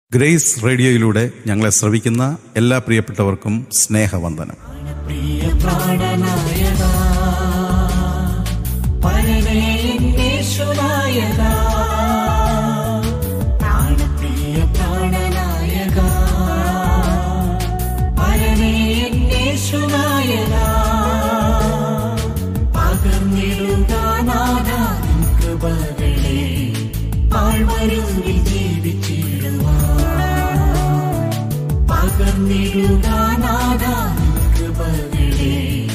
Grace റേഡിയോയിലൂടെ ഞങ്ങളെ ശ്രവിക്കുന്ന എല്ലാ പ്രിയപ്പെട്ടവർക്കും സ്നേഹവന്ദനം പ്രിയ പ്രാണനായക പരനേ യേശുനായക പ്രാണപ്രിയ പ്രാണനായക പരനേ യേശുനായക പകർന്നിടുക കൃപകളെ ആൾവരുവിൽ ജീവിച്ചിടുവാൻ പകർന്നിടുക കൃപകളെ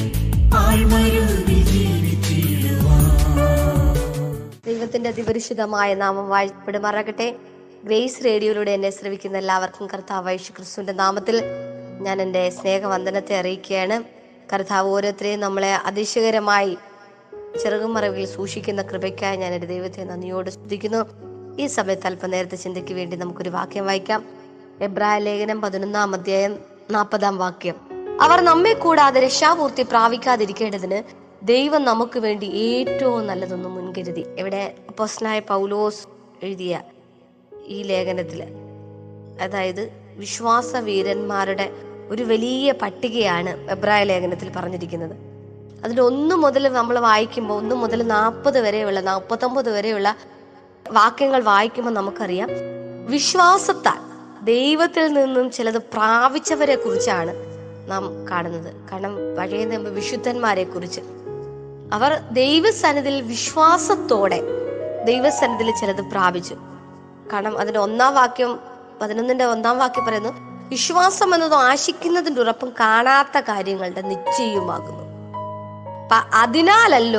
ആൾവരുവിൽ ജീവിച്ചിടുവാൻ ദൈവത്തിന്റെ അതിപരിശുദ്ധമായ നാമം വാഴ്ത്തപ്പെടുമാറാകട്ടെ ഗ്രേസ് റേഡിയോയിലൂടെ എന്നെ ശ്രവിക്കുന്ന എല്ലാവർക്കും കർത്താവ് യേശു ക്രിസ്തുവിന്റെ നാമത്തിൽ ഞാൻ എൻ്റെ സ്നേഹവന്ദനത്തെ അറിയിക്കുകയാണ് കർത്താവ് ഓരോരുത്തരെയും നമ്മളെ അതിശയകരമായി ചെറുകുമറവിൽ സൂക്ഷിക്കുന്ന കൃപയ്ക്കായി ഞാൻ എൻ്റെ ദൈവത്തെ നന്ദിയോട് സ്തുതിക്കുന്നു ഈ സമയത്ത് അല്പനേരത്തെ ചിന്തയ്ക്ക് വേണ്ടി നമുക്കൊരു വാക്യം വായിക്കാം എബ്രായ ലേഖനം പതിനൊന്നാം അധ്യായം നാൽപ്പതാം വാക്യം അവർ നമ്മെ കൂടാതെ രക്ഷാപൂർത്തി പ്രാപിക്കാതിരിക്കേണ്ടതിന് ദൈവം നമുക്ക് വേണ്ടി ഏറ്റവും നല്ലതൊന്നും മുൻകരുതി ഇവിടെ അപ്പോസ്തലനായ പൗലോസ് എഴുതിയ ഈ ലേഖനത്തില് അതായത് വിശ്വാസ വീരന്മാരുടെ ഒരു വലിയ പട്ടികയാണ് എബ്രായ ലേഖനത്തിൽ പറഞ്ഞിരിക്കുന്നത് അതിൽ ഒന്ന് മുതൽ നമ്മൾ വായിക്കുമ്പോൾ ഒന്ന് മുതൽ നാൽപ്പത് വരെയുള്ള നാൽപ്പത്തൊമ്പത് വരെയുള്ള വാക്യങ്ങൾ വായിക്കുമ്പോൾ നമുക്കറിയാം വിശ്വാസത്താൽ ദൈവത്തിൽ നിന്നും ചിലത് പ്രാപിച്ചവരെ കുറിച്ചാണ് നാം കാണുന്നത് കാരണം പഴയ നിയമ വിശുദ്ധന്മാരെ കുറിച്ച് അവർ ദൈവസന്നിധിയിൽ വിശ്വാസത്തോടെ ദൈവസന്നിധിയിൽ ചിലത് പ്രാപിച്ചു കാരണം അതിന്റെ ഒന്നാം വാക്യം പതിനൊന്നിന്റെ ഒന്നാം വാക്യം പറയുന്നു വിശ്വാസം എന്നത് ആശിക്കുന്നതിന്റെ ഉറപ്പും കാണാത്ത കാര്യങ്ങളുടെ നിശ്ചയമാകുന്നു അപ്പൊ അതിനാലല്ലോ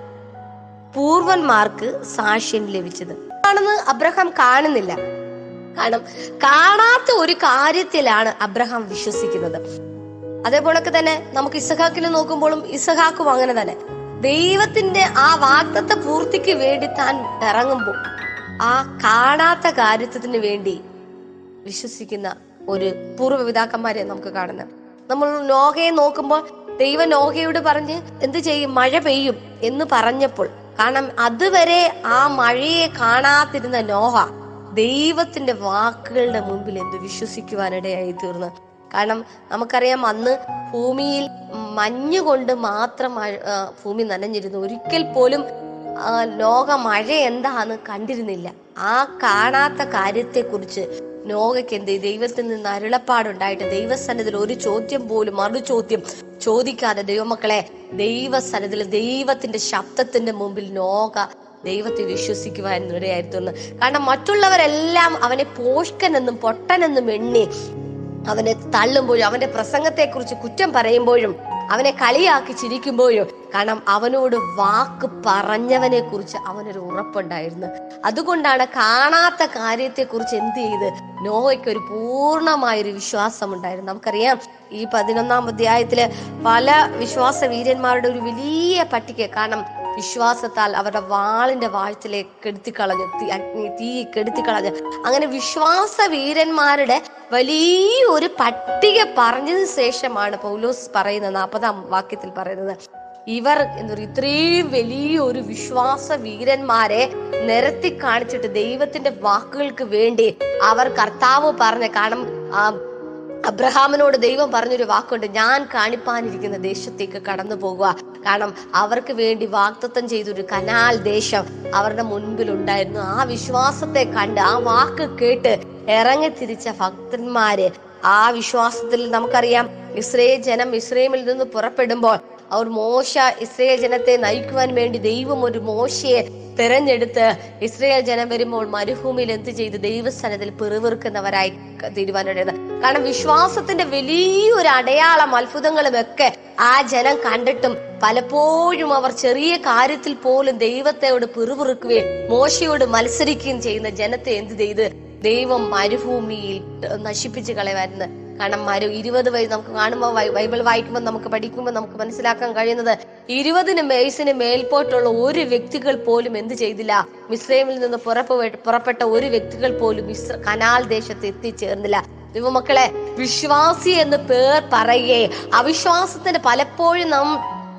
പൂർവന്മാർക്ക് സാക്ഷ്യം ലഭിച്ചത് ആണെന്ന് അബ്രഹാം കാണുന്നില്ല കാരണം കാണാത്ത ഒരു കാര്യത്തിലാണ് അബ്രഹാം വിശ്വസിക്കുന്നത് അതേപോലൊക്കെ തന്നെ നമുക്ക് ഇസഹാക്കിനെ നോക്കുമ്പോഴും ഇസഹാക്കും അങ്ങനെ തന്നെ ദൈവത്തിന്റെ ആ വാഗ്ദത്ത പൂർത്തിക്ക് വേണ്ടി താൻ ഇറങ്ങുമ്പോൾ ആ കാണാത്ത കാര്യത്തിന് വേണ്ടി വിശ്വസിക്കുന്ന ഒരു പൂർവ്വപിതാക്കന്മാരെ നമുക്ക് കാണുന്നത് നമ്മൾ നോഹയെ നോക്കുമ്പോൾ ദൈവം നോഹയോട് പറഞ്ഞ് എന്ത് ചെയ്യും മഴ പെയ്യും എന്ന് പറഞ്ഞപ്പോൾ കാരണം അതുവരെ ആ മഴയെ കാണാതിരുന്ന നോഹ ദൈവത്തിന്റെ വാക്കുകളുടെ മുമ്പിൽ എന്ത് വിശ്വസിക്കുവാനിടയായി തീർന്നു കാരണം നമുക്കറിയാം അന്ന് ഭൂമിയിൽ മഞ്ഞുകൊണ്ട് മാത്രം മഴ- ആ, ഭൂമി നനഞ്ഞിരുന്നു ഒരിക്കൽ പോലും ആ, ലോക മഴ എന്താന്ന് കണ്ടിരുന്നില്ല ആ കാണാത്ത കാര്യത്തെക്കുറിച്ച് നോഗയ്ക്ക് എന്ത് ചെയ്തു? ദൈവത്തിൽ നിന്ന് അരുളപ്പാടുണ്ടായിട്ട് ദൈവസന്നിധിയിൽ ഒരു ചോദ്യം പോലും മറു ചോദ്യം ചോദിക്കാതെ ദൈവമക്കളെ ദൈവസന്നിധിയിൽ ദൈവത്തിന്റെ ശബ്ദത്തിന്റെ മുമ്പിൽ നോക ദൈവത്തെ വിശ്വസിക്കുവാൻ ഇടയായിരുന്നു കാരണം മറ്റുള്ളവരെല്ലാം അവനെ പോഷ്കനെന്നും പൊട്ടനെന്നും എണ്ണി അവനെ തള്ളുമ്പോഴും അവന്റെ പ്രസംഗത്തെക്കുറിച്ച് കുറ്റം പറയുമ്പോഴും അവനെ കളിയാക്കി ചിരിക്കുമ്പോഴും കാരണം അവനോട് വാക്ക് പറഞ്ഞവനെ കുറിച്ച് അവനൊരു ഉറപ്പുണ്ടായിരുന്നു അതുകൊണ്ടാണ് കാണാത്ത കാര്യത്തെക്കുറിച്ച് എന്ത് ചെയ്ത് നോഹയ്ക്ക് ഒരു പൂർണ്ണമായൊരു വിശ്വാസം ഉണ്ടായിരുന്നു നമുക്കറിയാം ഈ പതിനൊന്നാം അധ്യായത്തില് പല വിശ്വാസ വീരന്മാരുടെ ഒരു വലിയ പട്ടിക കാരണം വിശ്വാസത്താൽ അവരുടെ വാളിന്റെ വാഴ്ചയിലേക്ക് കെടുത്തിക്കളഞ്ഞു തീ- അഗ്നി തീ കെടുത്തിക്കളഞ്ഞു അങ്ങനെ വിശ്വാസ വീരന്മാരുടെ വലിയൊരു പട്ടിക പറഞ്ഞതിന് ശേഷമാണ് പൗലോസ് പറയുന്നത് നാൽപ്പതാം വാക്യത്തിൽ പറയുന്നത് ഇവർ എന്താ പറയുക ഇത്രയും വലിയൊരു വിശ്വാസ വീരന്മാരെ നിരത്തി കാണിച്ചിട്ട് ദൈവത്തിന്റെ വാക്കുകൾക്ക് വേണ്ടി അവർ കർത്താവ് പറഞ്ഞ കാരണം ആ അബ്രഹാമിനോട് ദൈവം പറഞ്ഞൊരു വാക്കുണ്ട് ഞാൻ കാണിപ്പാനിരിക്കുന്ന ദേശത്തേക്ക് കടന്നു പോകുക കാരണം അവർക്ക് വേണ്ടി വാക്തത്വം ചെയ്തൊരു കനാൽ ദേശം അവരുടെ മുൻപിൽ ഉണ്ടായിരുന്നു ആ വിശ്വാസത്തെ കണ്ട് ആ വാക്ക് കേട്ട് ഇറങ്ങി തിരിച്ച ഭക്തന്മാര് ആ വിശ്വാസത്തിൽ നമുക്കറിയാം ഇസ്രയേൽ ജനം ഇസ്രയേമിൽ നിന്ന് പുറപ്പെടുമ്പോൾ അവർ മോശ ഇസ്രയേൽ ജനത്തെ നയിക്കുവാൻ വേണ്ടി ദൈവം ഒരു മോശയെ തെരഞ്ഞെടുത്ത് ഇസ്രയേൽ ജനം വരുമ്പോൾ മരുഭൂമിയിൽ എന്ത് ചെയ്ത് ദൈവസ്ഥാനത്തിൽ പിറുവിറുക്കുന്നവരായി തീരുമാനമായിരുന്നു കാരണം വിശ്വാസത്തിന്റെ വലിയൊരു അടയാളം അത്ഭുതങ്ങളും ഒക്കെ ആ ജനം കണ്ടിട്ടും പലപ്പോഴും അവർ ചെറിയ കാര്യത്തിൽ പോലും ദൈവത്തോട് പിറുപിറുക്കുകയും മോശയോട് മത്സരിക്കുകയും ചെയ്യുന്ന ജനത്തെ എന്ത് ചെയ്ത് ദൈവം മരുഭൂമിയിൽ നശിപ്പിച്ച് കളയുമായിരുന്നു കാരണം മരു ഇരുപത് വയസ്സ് നമുക്ക് കാണുമ്പോൾ ബൈ- ബൈബിൾ വായിക്കുമ്പോൾ നമുക്ക് പഠിക്കുമ്പോൾ നമുക്ക് മനസ്സിലാക്കാൻ കഴിയുന്നത് ഇരുപതിന് വയസ്സിന് മേൽപോട്ടുള്ള ഒരു വ്യക്തികൾ പോലും എന്ത് ചെയ്തില്ല മിസ്രൈമിൽ നിന്ന് പുറപ്പെ പുറപ്പെട്ട ഒരു വ്യക്തികൾ പോലും മിശ്ര കനാൽ ദേശത്ത് എത്തിച്ചേർന്നില്ല ദൈവമക്കളെ വിശ്വാസി എന്ന് പേർ പറയുകയെ അവിശ്വാസത്തിന് പലപ്പോഴും നാം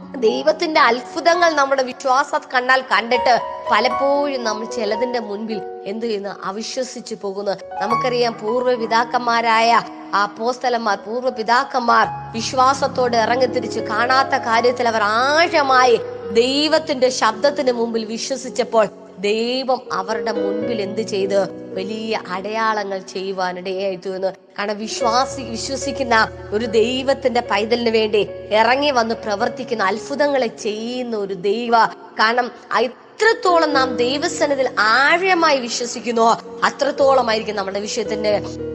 ദൈവത്തിന്റെ അത്ഭുതങ്ങൾ നമ്മുടെ വിശ്വാസ കണ്ണാൽ കണ്ടിട്ട് പലപ്പോഴും നമ്മൾ ചിലതിന്റെ മുൻപിൽ എന്ത് ചെയ്യുന്നു അവിശ്വസിച്ചു പോകുന്നു നമുക്കറിയാം പൂർവ്വ പിതാക്കന്മാരായ ആ പോസ്തലന്മാർ പൂർവ്വ പിതാക്കന്മാർ വിശ്വാസത്തോടെ ഇറങ്ങിത്തിരിച്ച് കാണാത്ത കാര്യത്തിൽ അവർ ആഴമായി ദൈവത്തിന്റെ ശബ്ദത്തിന് മുമ്പിൽ വിശ്വസിച്ചപ്പോൾ ദൈവം അവരുടെ മുൻപിൽ എന്ത് ചെയ്ത് വലിയ അടയാളങ്ങൾ ചെയ്യുവാനിടയായി തീർന്നു കാരണം വിശ്വാസി വിശ്വസിക്കുന്ന ഒരു ദൈവത്തിന്റെ പൈതലിന് വേണ്ടി ഇറങ്ങി വന്ന് പ്രവർത്തിക്കുന്ന അത്ഭുതങ്ങളെ ചെയ്യുന്ന ഒരു ദൈവ കാരണം എത്രത്തോളം നാം ദൈവസനത്തിൽ ആഴമായി വിശ്വസിക്കുന്നുവോ അത്രത്തോളമായിരിക്കും നമ്മുടെ വിഷയത്തിന്റെ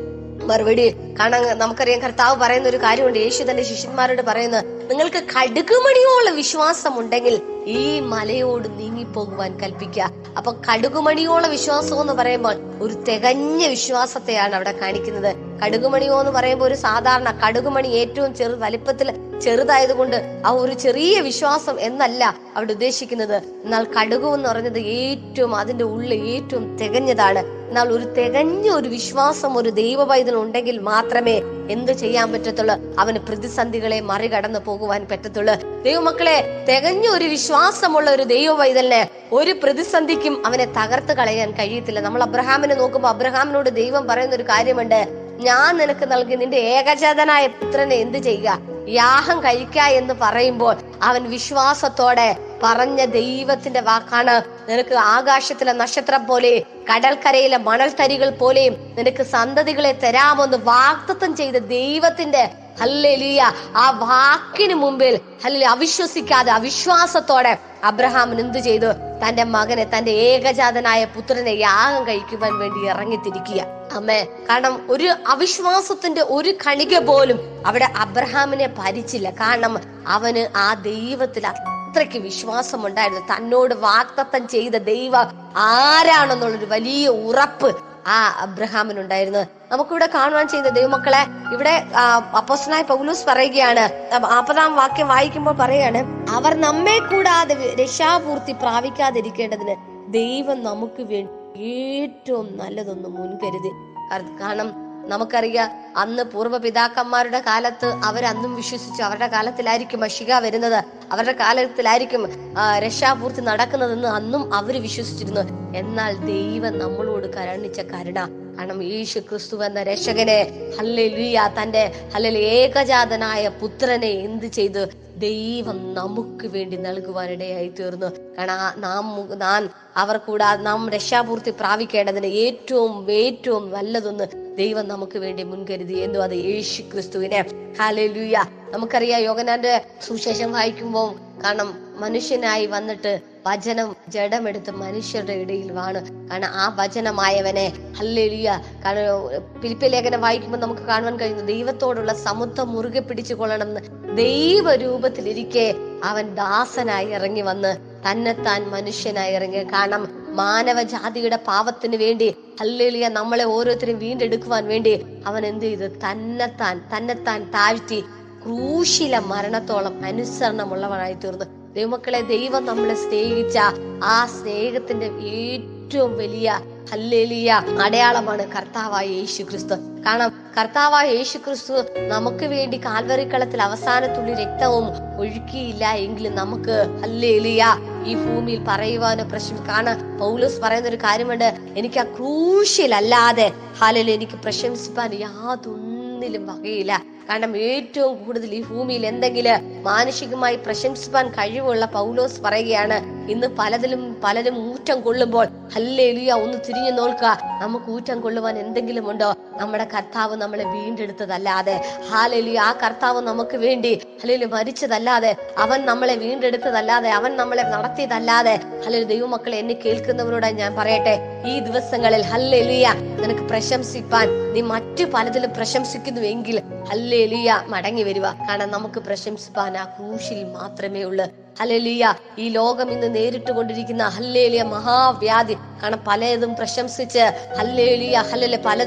മറുപടി കാരണം നമുക്കറിയാം കർത്താവ് പറയുന്ന ഒരു കാര്യമുണ്ട് യേശു തന്റെ ശിഷ്യന്മാരോട് പറയുന്നത് നിങ്ങൾക്ക് കടുകുമണിയോളം വിശ്വാസം ഉണ്ടെങ്കിൽ ഈ മലയോട് നീങ്ങിപ്പോകുവാൻ കൽപ്പിക്കുക അപ്പൊ കടുകുമണിയോളം വിശ്വാസം എന്ന് പറയുമ്പോൾ ഒരു തികഞ്ഞ വിശ്വാസത്തെയാണ് അവിടെ കാണിക്കുന്നത് കടുകുമണിയോ എന്ന് പറയുമ്പോൾ ഒരു സാധാരണ കടുകുമണി ഏറ്റവും ചെറു വലിപ്പത്തിൽ ചെറുതായതുകൊണ്ട് ആ ഒരു ചെറിയ വിശ്വാസം എന്നല്ല അവിടെ ഉദ്ദേശിക്കുന്നത് എന്നാൽ കടുകു എന്ന് പറയുന്നത് ഏറ്റവും അതിന്റെ ഉള്ളിൽ ഏറ്റവും തികഞ്ഞതാണ് എന്നാൽ ഒരു തികഞ്ഞ ഒരു വിശ്വാസം ഒരു ദൈവ പൈതൽ ഉണ്ടെങ്കിൽ മാത്രമേ എന്ത് ചെയ്യാൻ പറ്റത്തുള്ളൂ അവന് പ്രതിസന്ധികളെ മറികടന്നു പോകുവാൻ പറ്റത്തുള്ളൂ ദൈവമക്കളെ തികഞ്ഞ ഒരു വിശ്വാസമുള്ള ഒരു ദൈവ പൈതലിനെ ഒരു പ്രതിസന്ധിക്കും അവനെ തകർത്ത് കളയാൻ കഴിയത്തില്ല നമ്മൾ അബ്രഹാമിനെ നോക്കുമ്പോൾ അബ്രഹാമിനോട് ദൈവം പറയുന്ന ഒരു കാര്യമുണ്ട് ഞാൻ നിനക്ക് നൽകി നിന്റെ ഏകജാതനായ പുത്രനെ എന്ത് ചെയ്യുക യാഹം കഴിക്ക എന്ന് പറയുമ്പോൾ അവൻ വിശ്വാസത്തോടെ പറഞ്ഞ ദൈവത്തിന്റെ വാക്കാണ് നിനക്ക് ആകാശത്തിലെ നക്ഷത്രം പോലെ കടൽക്കരയിലെ മണൽത്തരികൾ പോലെയും നിനക്ക് സന്തതികളെ തരാമെന്ന് വാഗ്ദത്തം ചെയ്ത ദൈവത്തിന്റെ ഹല്ലേലൂയ ആ വാക്കിന് മുമ്പിൽ ഹല്ലേലൂയ അവിശ്വസിക്കാതെ അവിശ്വാസത്തോടെ അബ്രഹാമിന് എന്ത് ചെയ്തു തന്റെ മകനെ തന്റെ ഏകജാതനായ പുത്രനെ യാഗം കഴിക്കുവാൻ വേണ്ടി ഇറങ്ങിത്തിരിക്കുക അമ്മേ കാരണം ഒരു അവിശ്വാസത്തിന്റെ ഒരു കണിക പോലും അവിടെ അബ്രഹാമിനെ ഭരിച്ചില്ല കാരണം അവന് ആ ദൈവത്തിൽ അത്രയ്ക്ക് വിശ്വാസമുണ്ടായിരുന്നു തന്നോട് വാക്തത്വം ചെയ്ത ദൈവം ആരാണെന്നുള്ളൊരു വലിയ ഉറപ്പ് ആ അബ്രഹാമിനുണ്ടായിരുന്നു നമുക്കിവിടെ കാണുവാൻ ചെയ്യുന്ന ദൈവമക്കളെ ഇവിടെ അപ്പോസ്റ്റനായ പൗലൂസ് പറയുകയാണ് നാൽപ്പതാം വാക്യം വായിക്കുമ്പോൾ പറയാണ് അവർ നമ്മെ കൂടാതെ രക്ഷാപൂർത്തി പ്രാപിക്കാതിരിക്കേണ്ടതിന് ദൈവം നമുക്ക് വേണ്ടി ഏറ്റവും നല്ലതൊന്ന് മുൻകരുതി കാരണം നമുക്കറിയാം അന്ന് പൂർവ്വ പിതാക്കന്മാരുടെ കാലത്ത് അവരന്നും വിശ്വസിച്ചു അവരുടെ കാലത്തിലായിരിക്കും മഷിക വരുന്നത് അവരുടെ കാലത്തിലായിരിക്കും ആ, രക്ഷാപൂർത്തി നടക്കുന്നതെന്ന് അന്നും അവർ വിശ്വസിച്ചിരുന്നു എന്നാൽ ദൈവം നമ്മളോട് കരുണിച്ച കരുണ കാരണം യേശു ക്രിസ്തു എന്ന രക്ഷകനെ ഹല്ലേലൂയ തന്റെ ഹല്ലേലൂയ ഏകജാതനായ പുത്രനെ എന്ത് ചെയ്തു ദൈവം നമുക്ക് വേണ്ടി നൽകുവാനിടയായി തീർന്നു കാരണം ആ നാം മു- നാൻ അവർ കൂടാതെ നാം രക്ഷാപൂർത്തി പ്രാപിക്കേണ്ടതിന് ഏറ്റവും ഏറ്റവും നല്ലതൊന്ന് ദൈവം നമുക്ക് വേണ്ടി മുൻകരുതി എന്തോ അത് യേശു ക്രിസ്തുവിനെ ഹാലൂയ നമുക്കറിയാം യോഗനാന്റെ സുവിശേഷം വായിക്കുമ്പോൾ കാരണം മനുഷ്യനായി വന്നിട്ട് വചനം ജഡമെടുത്ത് മനുഷ്യരുടെ ഇടയിൽ വാണ് കാരണം ആ വചനമായവനെ ഹല്ലേലൂയ കാരണം പിലിപ്പി ലേഖനം വായിക്കുമ്പോൾ നമുക്ക് കാണുവാൻ കഴിയുന്നു ദൈവത്തോടുള്ള സമുദ്രം മുറുകെ പിടിച്ചു കൊള്ളണം എന്ന് ദൈവരൂപത്തിലിരിക്കെ അവൻ ദാസനായി ഇറങ്ങി വന്ന് തന്നെത്താൻ മനുഷ്യനായി ഇറങ്ങി കാരണം മാനവജാതിയുടെ പാവത്തിന് വേണ്ടി ഹല്ലേലൂയ നമ്മളെ ഓരോരുത്തരും വീണ്ടെടുക്കുവാൻ വേണ്ടി അവൻ എന്ത് ചെയ്തു തന്നെത്താൻ തന്നെത്താൻ താഴ്ത്തി ക്രൂശില മരണത്തോളം അനുസരണമുള്ളവനായി തീർന്നു ദൈവമക്കളെ ദൈവം നമ്മളെ സ്നേഹിച്ച ആ സ്നേഹത്തിന്റെ ഏറ്റവും വലിയ ഹല്ലേലിയ അടയാളമാണ് കർത്താവായ യേശു ക്രിസ്തു കാരണം കർത്താവായ യേശു ക്രിസ്തു നമുക്ക് വേണ്ടി കാൽവറിക്കളത്തിൽ അവസാനത്തുള്ളി രക്തവും ഒഴുക്കിയില്ല എങ്കിലും നമുക്ക് ഹല്ലേലിയ ഈ ഭൂമിയിൽ പറയുവാനോ പ്രശ്നം കാണാൻ പൗലോസ് പറയുന്ന ഒരു കാര്യമുണ്ട് എനിക്ക് ആ ക്രൂശിലല്ലാതെ ഹാലയിൽ എനിക്ക് പ്രശംസിപ്പാൻ യാതൊന്നിലും വകയില്ല കാരണം ഏറ്റവും കൂടുതൽ ഈ ഭൂമിയിൽ എന്തെങ്കിലും മാനുഷികമായി പ്രശംസിപ്പാൻ കഴിവുള്ള പൗലോസ് പറയുകയാണ് ഇന്ന് പലതിലും പലരും ഊറ്റം കൊള്ളുമ്പോൾ ഹല്ലേലൂയ ഒന്ന് തിരിഞ്ഞു നോക്കുക നമുക്ക് ഊറ്റം കൊള്ളുവാൻ എന്തെങ്കിലും ഉണ്ടോ നമ്മുടെ കർത്താവ് നമ്മളെ വീണ്ടെടുത്തതല്ലാതെ ഹാലലി ആ കർത്താവ് നമുക്ക് വേണ്ടി ഹല്ലേലൂയ മരിച്ചതല്ലാതെ അവൻ നമ്മളെ വീണ്ടെടുത്തതല്ലാതെ അവൻ നമ്മളെ നടത്തിയതല്ലാതെ ഹല്ലേലൂയ ദൈവമക്കളെ എന്നെ കേൾക്കുന്നവരോട് ഞാൻ പറയട്ടെ ഈ ദിവസങ്ങളിൽ ഹല്ലേലൂയ നിനക്ക് പ്രശംസിപ്പാൻ നീ മറ്റു പലതിലും പ്രശംസിക്കുന്നുവെങ്കിൽ ഹല്ലേലൂയ മടങ്ങി വരിക കാരണം നമുക്ക് പ്രശംസിപ്പാൻ ആ ക്രൂശിൽ മാത്രമേ ഉള്ളൂ ഹല്ലേലൂയ ഈ ലോകം ഇന്ന് നേരിട്ട് കൊണ്ടിരിക്കുന്ന ഹല്ലേലിയ മഹാവ്യാധി കാരണം പലതും പ്രശംസിച്ച് ഹല്ലേലിയ ഹല്ലേല പലതും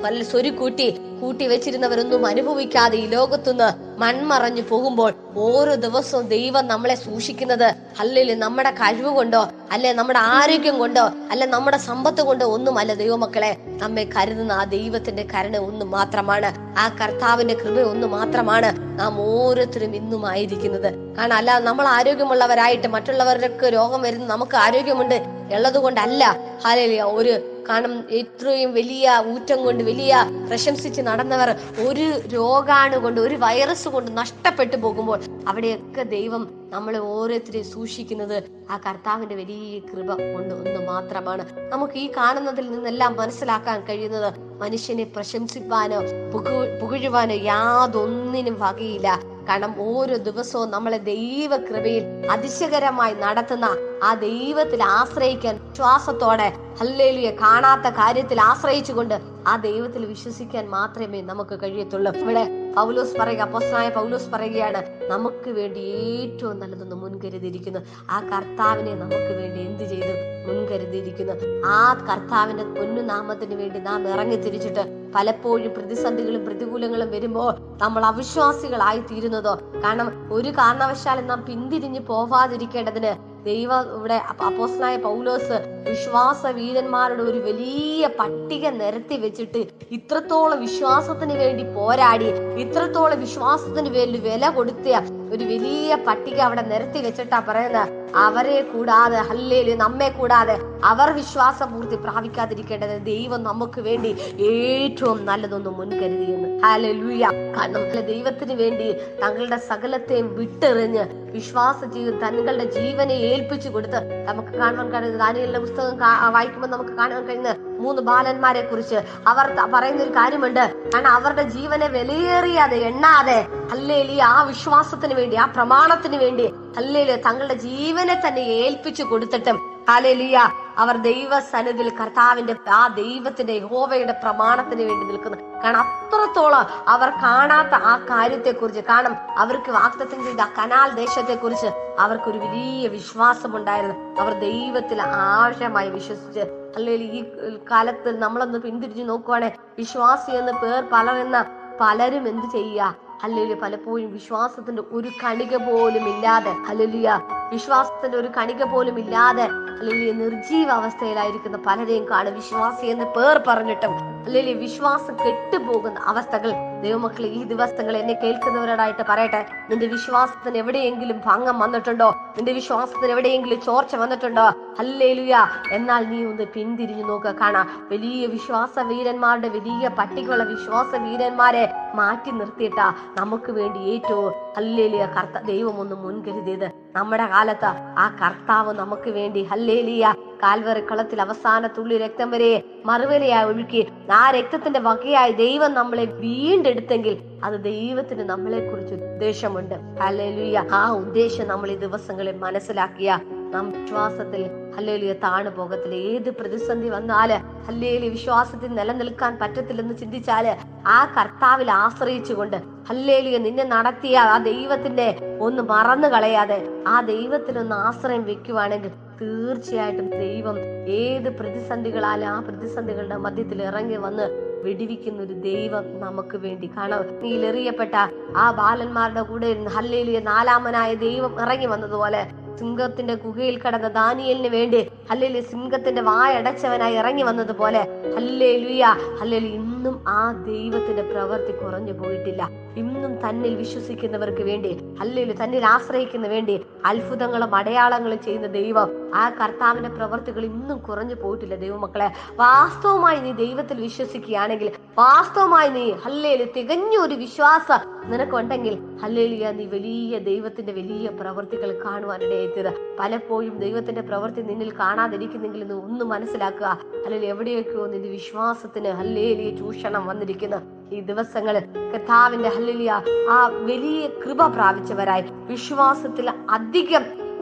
പല സ്വരുക്കൂട്ടി കൂട്ടി വെച്ചിരുന്നവരൊന്നും അനുഭവിക്കാതെ ഈ ലോകത്തുനിന്ന് മൺമറഞ്ഞു പോകുമ്പോൾ ഓരോ ദിവസവും ദൈവം നമ്മളെ സൂക്ഷിക്കുന്നത് അല്ലെങ്കിൽ നമ്മുടെ കഴിവ് കൊണ്ടോ അല്ലെ നമ്മുടെ ആരോഗ്യം കൊണ്ടോ അല്ലെ നമ്മുടെ സമ്പത്ത് കൊണ്ടോ ഒന്നുമല്ല ദൈവമക്കളെ നമ്മെ കരുതുന്ന ആ ദൈവത്തിന്റെ കരുണ ഒന്ന് മാത്രമാണ് ആ കർത്താവിന്റെ കൃപ ഒന്ന് മാത്രമാണ് നാം ഓരോരുത്തരും ഇന്നും ആയിരിക്കുന്നത് കാരണം അല്ല നമ്മൾ ആരോഗ്യമുള്ളവരായിട്ട് മറ്റുള്ളവർക്ക് രോഗം വരുന്ന നമുക്ക് ആരോഗ്യമുണ്ട് ഉള്ളത് കൊണ്ടല്ല ഹാലലിയ ഒരു കാരണം ഇത്രയും വലിയ ഊറ്റം കൊണ്ട് വലിയ പ്രശംസിച്ച് നടന്നവർ ഒരു രോഗാണു കൊണ്ട് ഒരു വൈറസ് കൊണ്ട് നഷ്ടപ്പെട്ടു പോകുമ്പോൾ അവിടെയൊക്കെ ദൈവം നമ്മളെ ഓരോരുത്തരെയും സൂക്ഷിക്കുന്നത് ആ കർത്താവിന്റെ വലിയ കൃപ കൊണ്ട് ഒന്ന് മാത്രമാണ് നമുക്ക് ഈ കാണുന്നതിൽ നിന്നെല്ലാം മനസ്സിലാക്കാൻ കഴിയുന്നത് മനുഷ്യനെ പ്രശംസിപ്പാനോ പുകഴ് പുകഴുവാനോ യാതൊന്നിനും വകയില്ല കാരണം ഓരോ ദിവസവും നമ്മളെ ദൈവകൃപയിൽ അതിശയകരമായി നടത്തുന്ന ആ ദൈവത്തിൽ ആശ്രയിക്കാൻ വിശ്വാസത്തോടെ ഹല്ലേലൂയ കാണാത്ത കാര്യത്തിൽ ആശ്രയിച്ചുകൊണ്ട് ആ ദൈവത്തിൽ വിശ്വസിക്കാൻ മാത്രമേ നമുക്ക് കഴിയത്തുള്ളൂ ഇവിടെ പൗലോസ് പറയുക അപ്പോസ്തലനായ പൗലോസ് പറയുകയാണ് നമുക്ക് വേണ്ടി ഏറ്റവും നല്ലതൊന്ന് മുൻകരുതിയിരിക്കുന്നു ആ കർത്താവിനെ നമുക്ക് വേണ്ടി എന്ത് ചെയ്തു മുൻകരുതിയിരിക്കുന്നു ആ കർത്താവിന്റെ പൊന്നുനാമത്തിന് വേണ്ടി നാം ഇറങ്ങി തിരിച്ചിട്ട് പലപ്പോഴും പ്രതിസന്ധികളും പ്രതികൂലങ്ങളും വരുമ്പോൾ നമ്മൾ അവിശ്വാസികളായി തീരുന്നതോ കാരണം ഒരു കാരണവശാലും നാം പിന്തിരിഞ്ഞു പോവാതിരിക്കേണ്ടതിന് ദൈവം ഇവിടെ അപ്പ- അപ്പോസ്തലനായ പൗലോസ് വിശ്വാസ വീരന്മാരുടെ ഒരു വലിയ പട്ടിക നിരത്തി വെച്ചിട്ട് ഇത്രത്തോളം വിശ്വാസത്തിന് വേണ്ടി പോരാടി ഇത്രത്തോളം വിശ്വാസത്തിന് വേണ്ടി വില കൊടുത്ത ഒരു വലിയ പട്ടിക അവിടെ നിരത്തി വെച്ചിട്ടാ പറയുന്നത് അവരെ കൂടാതെ ഹല്ലേല് നമ്മെ കൂടാതെ അവർ വിശ്വാസപൂർത്തി പ്രാപിക്കാതിരിക്കേണ്ടത് ദൈവം നമുക്ക് വേണ്ടി ഏറ്റവും നല്ലതൊന്ന് മുൻകരുതിയെന്ന് ഹാലലൂയ കാരണം ദൈവത്തിന് വേണ്ടി തങ്ങളുടെ സകലത്തെയും വിട്ടെറിഞ്ഞ് വിശ്വാസ ജീവിതം തങ്ങളുടെ ജീവനെ ഏൽപ്പിച്ചു കൊടുത്ത് നമുക്ക് കാണുവാൻ കഴിയുന്നത് ദാനിയലിന്റെ പുസ്തകം കാ- വായിക്കുമ്പോൾ നമുക്ക് കാണുവാൻ കഴിയുന്ന മൂന്ന് ബാലന്മാരെ കുറിച്ച് അവർ ത- പറയുന്ന ഒരു കാര്യമുണ്ട് കാരണം അവരുടെ ജീവനെ വിലയേറിയാതെ എണ്ണാതെ അല്ലേലി ആ വിശ്വാസത്തിന് വേണ്ടി ആ പ്രമാണത്തിന് വേണ്ടി അല്ലേലി തങ്ങളുടെ ജീവനെ തന്നെ ഏൽപ്പിച്ചു കൊടുത്തിട്ടും ഹാലേലിയ അവർ ദൈവസന്നിധിയിൽ കർത്താവിന്റെ ആ ദൈവത്തിന്റെ യഹോവയുടെ പ്രമാണത്തിന് വേണ്ടി നിൽക്കുന്നു കാരണം അത്രത്തോളം അവർ കാണാത്ത ആ കാര്യത്തെ കുറിച്ച് കാരണം അവർക്ക് വാക്തത്വം ചെയ്ത ആ കനാൽ ദേശത്തെ കുറിച്ച് അവർക്കൊരു വലിയ വിശ്വാസം ഉണ്ടായിരുന്നു അവർ ദൈവത്തിൽ ആഴമായി വിശ്വസിച്ച് അല്ലെങ്കിൽ ഈ കാലത്ത് നമ്മളൊന്ന് പിന്തിരിഞ്ഞു നോക്കുവാണെ വിശ്വാസി എന്ന് പേർ പലരെന്ന പലരും എന്ത് ചെയ്യുക അല്ലെങ്കിൽ പലപ്പോഴും വിശ്വാസത്തിന്റെ ഒരു കണിക പോലും ഇല്ലാതെ അല്ലെങ്കിൽ വിശ്വാസത്തിന്റെ ഒരു കണിക പോലും ഇല്ലാതെ അല്ലെങ്കിൽ നിർജീവ അവസ്ഥയിലായിരിക്കുന്ന പലരെയും കാണും വിശ്വാസി എന്ന് പേർ പറഞ്ഞിട്ടും അല്ലെങ്കിൽ വിശ്വാസം കെട്ടുപോകുന്ന അവസ്ഥകൾ ദൈവമക്കളെ ഈ ദിവസങ്ങൾ എന്നെ കേൾക്കുന്നവരോടായിട്ട് പറയട്ടെ നിന്റെ വിശ്വാസത്തിന് എവിടെയെങ്കിലും ഭംഗം വന്നിട്ടുണ്ടോ നിന്റെ വിശ്വാസത്തിന് എവിടെയെങ്കിലും ചോർച്ച വന്നിട്ടുണ്ടോ അല്ലേലുയ എന്നാൽ നീ ഒന്ന് പിന്തിരിഞ്ഞു നോക്കുക കാണാം വലിയ വിശ്വാസ വീരന്മാരുടെ വലിയ പട്ടികയുള്ള വിശ്വാസ വീരന്മാരെ മാറ്റി നിർത്തിയിട്ടാ നമുക്ക് വേണ്ടി ഏറ്റവും ഹല്ലേലിയ കർത്ത ദൈവം ഒന്ന് മുൻകരുതിയത് നമ്മുടെ കാലത്ത് ആ കർത്താവ് നമുക്ക് വേണ്ടി ഹല്ലേലിയ കാൽവറി കളത്തിൽ അവസാന തുള്ളി രക്തം വരെ മറുവരയായി ഒഴുക്കി ആ രക്തത്തിന്റെ വകയായി ദൈവം നമ്മളെ വീണ്ടെടുത്തെങ്കിൽ അത് ദൈവത്തിന് നമ്മളെ കുറിച്ച് ഉദ്ദേശമുണ്ട് ഹല്ലേലൂയ ആ ഉദ്ദേശം നമ്മൾ ഈ ദിവസങ്ങളിൽ മനസ്സിലാക്കിയ നാം വിശ്വാസത്തിൽ ഹല്ലേലിയ താണു പോകത്തില്ല ഏത് പ്രതിസന്ധി വന്നാല് ഹല്ലേലി വിശ്വാസത്തിൽ നിലനിൽക്കാൻ പറ്റത്തില്ലെന്ന് ചിന്തിച്ചാല് ആ കർത്താവിൽ ആശ്രയിച്ചുകൊണ്ട് ഹല്ലേലിയ നിന്നെ നടത്തിയ ആ ദൈവത്തിന്റെ ഒന്ന് മറന്നു കളയാതെ ആ ദൈവത്തിനൊന്ന് ആശ്രയം വെക്കുവാണെങ്കിൽ തീർച്ചയായിട്ടും ദൈവം ഏത് പ്രതിസന്ധികളാലും ആ പ്രതിസന്ധികളുടെ മധ്യത്തിൽ ഇറങ്ങി വന്ന് വെടിവിക്കുന്ന ഒരു ദൈവം നമുക്ക് വേണ്ടി കാണാം നീലെറിയപ്പെട്ട ആ ബാലന്മാരുടെ കൂടെ ഹല്ലേലിയ നാലാമനായ ദൈവം ഇറങ്ങി വന്നതുപോലെ സിംഹത്തിന്റെ ഗുഹയിൽ കടന്ന ദാനിയലിന് വേണ്ടി ഹല്ലേലി സിംഹത്തിന്റെ വായടച്ചവനായി ഇറങ്ങി വന്നതുപോലെ ഹല്ലേ ലുയ ഹല്ലേലി ഇന്നും ആ ദൈവത്തിന്റെ പ്രവൃത്തി കുറഞ്ഞു പോയിട്ടില്ല ഇന്നും തന്നിൽ വിശ്വസിക്കുന്നവർക്ക് വേണ്ടി ഹല്ലേലു തന്നിൽ ആശ്രയിക്കുന്ന വേണ്ടി അത്ഭുതങ്ങളും അടയാളങ്ങളും ചെയ്യുന്ന ദൈവം ആ കർത്താവിന്റെ പ്രവർത്തികൾ ഇന്നും കുറഞ്ഞു പോയിട്ടില്ല ദൈവമക്കളെ വാസ്തവമായി നീ ദൈവത്തിൽ വിശ്വസിക്കുകയാണെങ്കിൽ വാസ്തവമായി നീ ഹല്ലേലു തികഞ്ഞ ഒരു വിശ്വാസം നിനക്കുണ്ടെങ്കിൽ ഹല്ലേലിയ നീ വലിയ ദൈവത്തിന്റെ വലിയ പ്രവർത്തികൾ കാണുവാനിടയെത്തിയത് പലപ്പോഴും ദൈവത്തിന്റെ പ്രവൃത്തി നിന്നിൽ കാണാതിരിക്കുന്നെങ്കിൽ നീ ഒന്ന് മനസ്സിലാക്കുക അല്ലെങ്കിൽ എവിടെയൊക്കെയോ നിന്റെ വിശ്വാസത്തിന് ഹല്ലേലിയ ചൂഷണം വന്നിരിക്കുന്നു ഈ ദിവസങ്ങളിൽ കർത്താവിന്റെ ഹല്ലേലിയ ആ വലിയ കൃപ പ്രാപിച്ചവരായി വിശ്വാസത്തിൽ അധികം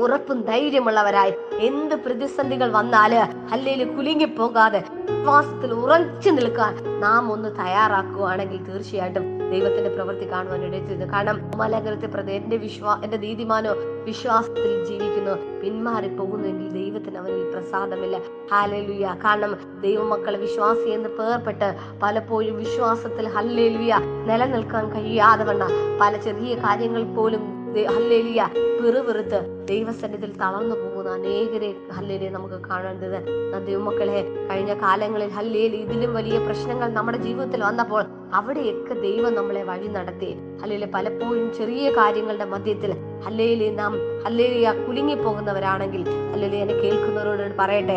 ഉറപ്പും ധൈര്യമുള്ളവരായി എന്ത് പ്രതിസന്ധികൾ വന്നാല് അല്ലെങ്കിൽ കുലുങ്ങിപ്പോകാതെ വിശ്വാസത്തിൽ ഉറച്ചു നിൽക്കാൻ നാം ഒന്ന് തയ്യാറാക്കുകയാണെങ്കിൽ തീർച്ചയായിട്ടും ദൈവത്തിന്റെ പ്രവൃത്തി കാണുവാൻ ഇടയച്ചത് കാരണം മലകരത്തെ പ്രതി എന്റെ വിശ്വാ എന്റെ നീതിമാനോ വിശ്വാസത്തിൽ ജീവിക്കുന്നു പിന്മാറി പോകുന്നുവെങ്കിൽ ദൈവത്തിന് അവനിൽ പ്രസാദമില്ല ഹാലലുയ കാരണം ദൈവമക്കളെ വിശ്വാസി എന്ന് പേർപ്പെട്ട് പലപ്പോഴും വിശ്വാസത്തിൽ ഹല്ലേലുയ നിലനിൽക്കാൻ കഴിയാതെ വണ്ണ പല ചെറിയ കാര്യങ്ങൾ പോലും ദേ- ഹല്ലേലൂയ പിറുപിറുത്ത് ദൈവസന്നിധിയിൽ തളർന്നു പോകുന്ന അനേകരെ ഹല്ലേലിയ നമുക്ക് കാണേണ്ടത് ആ ദൈവമക്കളെ കഴിഞ്ഞ കാലങ്ങളിൽ ഹല്ലേലി ഇതിലും വലിയ പ്രശ്നങ്ങൾ നമ്മുടെ ജീവിതത്തിൽ വന്നപ്പോൾ അവിടെയൊക്കെ ദൈവം നമ്മളെ വഴി നടത്തി ഹല്ലേലി പലപ്പോഴും ചെറിയ കാര്യങ്ങളുടെ മധ്യത്തിൽ ഹല്ലേലി നാം ഹല്ലേലിയ കുലുങ്ങി പോകുന്നവരാണെങ്കിൽ ഹല്ലേലി എന്നെ കേൾക്കുന്നവരോട് പറയട്ടെ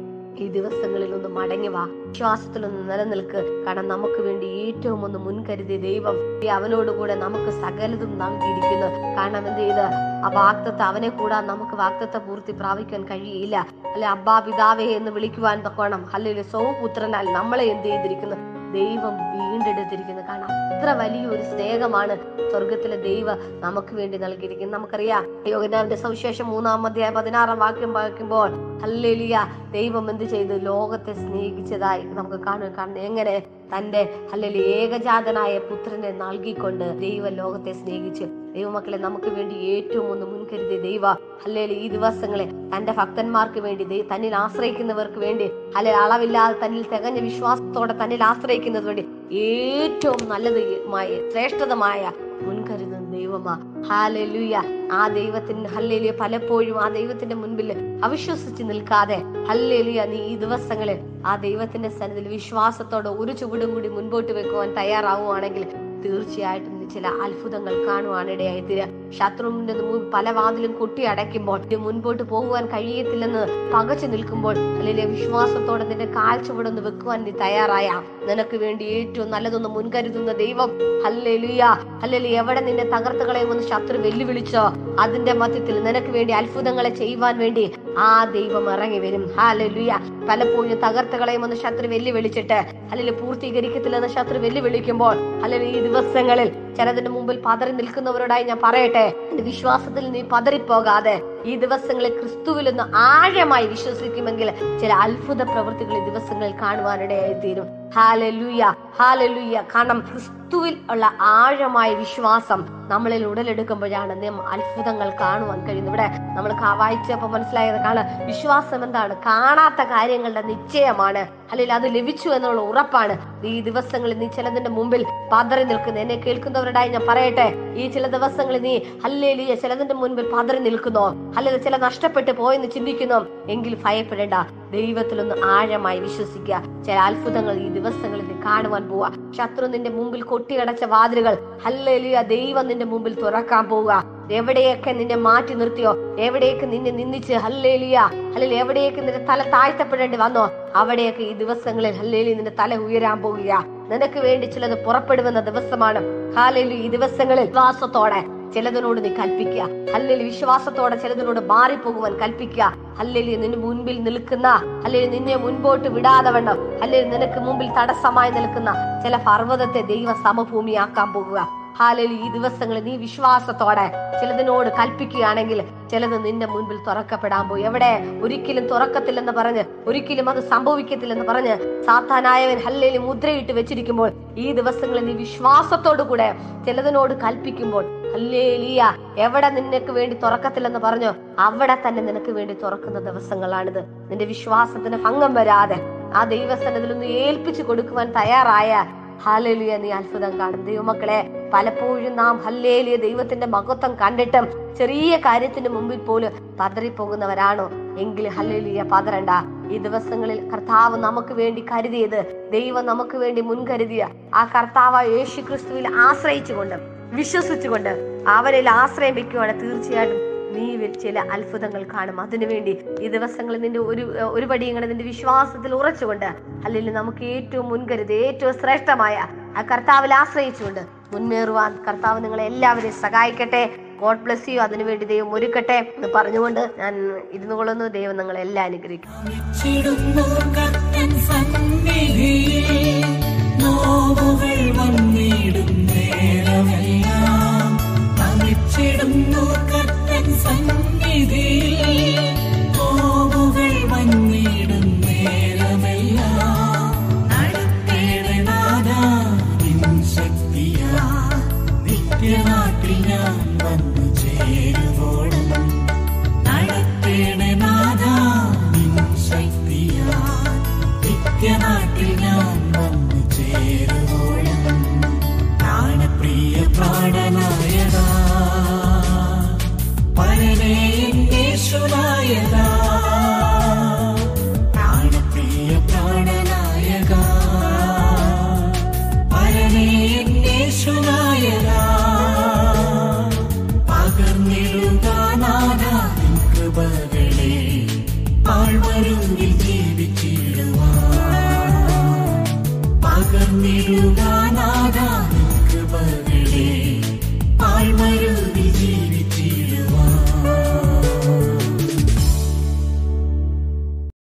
ഈ ദിവസങ്ങളിൽ ഒന്ന് മടങ്ങി വാ വിശ്വാസത്തിലൊന്ന് നിലനിൽക്ക് കാരണം നമുക്ക് വേണ്ടി ഏറ്റവും ഒന്ന് മുൻകരുതിയ ദൈവം ഈ അവനോടുകൂടെ നമുക്ക് സകലതും നൽകിയിരിക്കുന്നു കാരണം എന്ത് ചെയ്ത് ആ വാക്തത്വം അവനെ കൂടാതെ നമുക്ക് വാക്തത്വ പൂർത്തി പ്രാപിക്കാൻ കഴിയില്ല അല്ലെ അബ്ബാ പിതാവേ എന്ന് വിളിക്കുവാൻ തക്കോണം അല്ലെങ്കിൽ സൗപുത്രനാൽ നമ്മളെ എന്ത് ചെയ്തിരിക്കുന്നു ദൈവം വീണ്ടെടുത്തിരിക്കുന്നു കാരണം അത്ര വലിയൊരു സ്നേഹമാണ് സ്വർഗത്തിലെ ദൈവ നമുക്ക് വേണ്ടി നൽകിയിരിക്കുന്നത് നമുക്കറിയാം യോഗനാവിന്റെ സവിശേഷം മൂന്നാം അധ്യായ പതിനാറാം വാക്യം വായിക്കുമ്പോൾ ഹല്ലേലിയ ദൈവം എന്ത് ചെയ്തു ലോകത്തെ സ്നേഹിച്ചതായി നമുക്ക് കാണും കാരണം എങ്ങനെ തന്റെ അല്ലെങ്കിൽ ഏകജാതനായ പുത്രനെ നൽകിക്കൊണ്ട് ദൈവ ലോകത്തെ സ്നേഹിച്ചു ദൈവമക്കളെ നമുക്ക് വേണ്ടി ഏറ്റവും ഒന്ന് മുൻകരുതിയ ദൈവ അല്ലെങ്കിൽ ഈ ദിവസങ്ങളെ തന്റെ ഭക്തന്മാർക്ക് വേണ്ടി ദൈ- തന്നിൽ ആശ്രയിക്കുന്നവർക്ക് വേണ്ടി അല്ലെങ്കിൽ അളവില്ലാതെ തന്നിൽ തികഞ്ഞ വിശ്വാസത്തോടെ തന്നിൽ ആശ്രയിക്കുന്നത് വേണ്ടി ഏറ്റവും നല്ലതുമായ ശ്രേഷ്ഠതമായ മുൻകരുതുന്ന ദൈവമാ ഹാലലുയ ആ ദൈവത്തിന് ഹല്ലേലിയ പലപ്പോഴും ആ ദൈവത്തിന്റെ മുൻപിൽ അവിശ്വസിച്ച് നിൽക്കാതെ ഹല്ലേലിയ നീ ഈ ദിവസങ്ങളിൽ ആ ദൈവത്തിന്റെ സന്നിധിയിൽ വിശ്വാസത്തോടെ ഒരു ചുവടും കൂടി മുൻപോട്ട് വെക്കുവാൻ തയ്യാറാവുകയാണെങ്കിൽ തീർച്ചയായിട്ടും നീ ചില അത്ഭുതങ്ങൾ കാണുവാനിടയായി തീരുക ശത്രുവിന്റെ മുമ്പിൽ പല വാതിലും കൊട്ടി അടയ്ക്കുമ്പോൾ നീ മുൻപോട്ട് പോകുവാൻ കഴിയത്തില്ലെന്ന് പകച്ചു നിൽക്കുമ്പോൾ അല്ലെങ്കിൽ വിശ്വാസത്തോടെ നിന്റെ കാഴ്ചവടൊന്ന് വെക്കുവാൻ നീ തയ്യാറായ നിനക്ക് വേണ്ടി ഏറ്റവും നല്ലതൊന്ന് മുൻകരുതുന്ന ദൈവം ഹല്ലേലൂയ ഹല്ലേലൂയ എവിടെ നിന്നെ തകർത്തുകളെ ഒന്ന് ശത്രു വെല്ലുവിളിച്ചോ അതിന്റെ മധ്യത്തിൽ നിനക്ക് വേണ്ടി അത്ഭുതങ്ങളെ ചെയ്യുവാൻ വേണ്ടി ആ ദൈവം ഇറങ്ങി വരും ഹാലലുയ പലപ്പോഴും തകർത്തുകളെയും ശത്രു വെല്ലുവിളിച്ചിട്ട് അല്ലെങ്കിൽ പൂർത്തീകരിക്കത്തില്ലെന്ന് ശത്രു വെല്ലുവിളിക്കുമ്പോൾ അല്ലെങ്കിൽ ഈ ദിവസങ്ങളിൽ ചിലതിന് മുമ്പിൽ പതറി നിൽക്കുന്നവരോടായി ഞാൻ പറയട്ടെ നിന്റെ വിശ്വാസത്തിൽ നീ പതറിപ്പോകാതെ ഈ ദിവസങ്ങളിൽ ക്രിസ്തുവിൽ ഒന്ന് ആഴമായി വിശ്വസിക്കുമെങ്കിൽ ചില അത്ഭുത പ്രവൃത്തികൾ ഈ ദിവസങ്ങളിൽ കാണുവാനിടയായി തീരും ഹാലലുയ ഹാലലുയ കാരണം ക്രിസ്തുവിൽ ഉള്ള ആഴമായ വിശ്വാസം നമ്മളിൽ ഉടലെടുക്കുമ്പോഴാണ് നാം അത്ഭുതങ്ങൾ കാണുവാൻ കഴിയുന്നത് ഇവിടെ നമ്മൾ കാ- വായിച്ചപ്പോ മനസ്സിലായത് കാരണം വിശ്വാസം എന്താണ് കാണാത്ത കാര്യങ്ങളുടെ നിശ്ചയമാണ് അല്ലെങ്കിൽ അത് ലഭിച്ചു എന്നുള്ള ഉറപ്പാണ് ഈ ദിവസങ്ങളിൽ നീ ചിലതിന്റെ മുമ്പിൽ പതറി നിൽക്കുന്നു എന്നെ കേൾക്കുന്നവരുടായി ഞാൻ പറയട്ടെ ഈ ചില ദിവസങ്ങളിൽ നീ ഹല്ലേലൂയ ചിലതിന്റെ മുൻപിൽ പതറി നിൽക്കുന്നോ അല്ലെങ്കിൽ ചില നഷ്ടപ്പെട്ടു പോയെന്ന് ചിന്തിക്കുന്നോ എങ്കിൽ ഭയപ്പെടേണ്ട ദൈവത്തിലൊന്ന് ആഴമായി വിശ്വസിക്കുക ചില അത്ഭുതങ്ങൾ ഈ ദിവസങ്ങളിൽ നീ കാണുവാൻ പോവുക ശത്രു നിന്റെ മുമ്പിൽ കൊട്ടിയടച്ച വാതിലുകൾ ഹല്ലേലൂയ ദൈവം നിന്റെ മുമ്പിൽ തുറക്കാൻ പോവുക എവിടെയൊക്കെ നിന്നെ മാറ്റി നിർത്തിയോ എവിടെയൊക്കെ നിന്നെ നിന്ദിച്ച് ഹല്ലേലിയ അല്ലെങ്കിൽ എവിടെയൊക്കെ നിന്റെ തല താഴ്ത്തപ്പെടേണ്ടി വന്നോ അവിടെയൊക്കെ ഈ ദിവസങ്ങളിൽ ഹല്ലേലി നിന്റെ തല ഉയരാൻ പോകുക നിനക്ക് വേണ്ടി ചിലത് പുറപ്പെടുമെന്ന ദിവസമാണ് ഹാലേലു ഈ ദിവസങ്ങളിൽ വിശ്വാസത്തോടെ ചിലതിനോട് നീ കൽപ്പിക്കുക അല്ലെങ്കിൽ വിശ്വാസത്തോടെ ചിലതിനോട് മാറിപ്പോകുവാൻ കൽപ്പിക്കുക അല്ലെങ്കിൽ നിന്റെ മുൻപിൽ നിൽക്കുന്ന അല്ലെങ്കിൽ നിന്നെ മുൻപോട്ട് വിടാതെ വണ്ണം അല്ലെങ്കിൽ നിനക്ക് മുമ്പിൽ തടസ്സമായി നിൽക്കുന്ന ചില പർവ്വതത്തെ ദൈവ സമഭൂമിയാക്കാൻ പോകുക ഹാലലി ഈ ദിവസങ്ങളിൽ നീ വിശ്വാസത്തോടെ ചിലതിനോട് കൽപ്പിക്കുകയാണെങ്കിൽ ചിലത് നിന്റെ മുൻപിൽ തുറക്കപ്പെടാൻ പോയി എവിടെ ഒരിക്കലും തുറക്കത്തില്ലെന്ന് പറഞ്ഞ് ഒരിക്കലും അത് സംഭവിക്കത്തില്ലെന്ന് പറഞ്ഞ് സാത്താനായവൻ ഹല്ലേലി മുദ്രയിട്ട് വെച്ചിരിക്കുമ്പോൾ ഈ ദിവസങ്ങളിൽ നീ വിശ്വാസത്തോടു കൂടെ ചിലതിനോട് കൽപ്പിക്കുമ്പോൾ ഹല്ലേലിയ എവിടെ നിനക്ക് വേണ്ടി തുറക്കത്തില്ലെന്ന് പറഞ്ഞോ അവിടെ തന്നെ നിനക്ക് വേണ്ടി തുറക്കുന്ന ദിവസങ്ങളാണിത് നിന്റെ വിശ്വാസത്തിന് ഭംഗം വരാതെ ആ ദൈവസനത്തിൽ ഒന്ന് ഏൽപ്പിച്ചു കൊടുക്കുവാൻ തയ്യാറായ ഹല്ലേലൂയ നീ അത്ഭുതം കാണും ദൈവമക്കളെ പലപ്പോഴും നാം ഹല്ലേലിയ ദൈവത്തിന്റെ മഹത്വം കണ്ടിട്ടും ചെറിയ കാര്യത്തിന് മുമ്പിൽ പോലും പതറിപ്പോകുന്നവരാണോ എങ്കിൽ ഹല്ലേലിയ പതറണ്ട ഈ ദിവസങ്ങളിൽ കർത്താവ് നമുക്ക് വേണ്ടി കരുതിയത് ദൈവം നമുക്ക് വേണ്ടി മുൻകരുതിയ ആ കർത്താവ് യേശു ക്രിസ്തുവിൽ ആശ്രയിച്ചുകൊണ്ട് വിശ്വസിച്ചുകൊണ്ട് അവനിൽ ആശ്രയം വെക്കുവാണ് തീർച്ചയായിട്ടും നീ വെ- ചില അത്ഭുതങ്ങൾ കാണും അതിനുവേണ്ടി ഈ ദിവസങ്ങളിൽ നിന്റെ ഒരു ഒരു പടിയങ്ങളെ നിന്റെ വിശ്വാസത്തിൽ ഉറച്ചുകൊണ്ട് അല്ലെങ്കിൽ നമുക്ക് ഏറ്റവും മുൻകരുത് ഏറ്റവും ശ്രേഷ്ഠമായ ആ കർത്താവിൽ ആശ്രയിച്ചുകൊണ്ട് മുന്നേറുവാൻ കർത്താവ് നിങ്ങളെ എല്ലാവരെയും സഹായിക്കട്ടെ ഗോഡ് ബ്ലസ് യു അതിനുവേണ്ടി ദൈവം ഒരുക്കട്ടെ എന്ന് പറഞ്ഞുകൊണ്ട് ഞാൻ ഇരുന്നു കൊള്ളുന്നു ദൈവം നിങ്ങളെ എല്ലാം അനുഗ്രഹിക്കും വിളിച്ചിടുന്നു കർത്തൻ സന്നിധിയിൽ നോവുകൾ വന്നിടും നേരമെല്ലാം തമിച്ചിടുന്നു കർത്തൻ സന്നിധിയിൽ യേശുനാ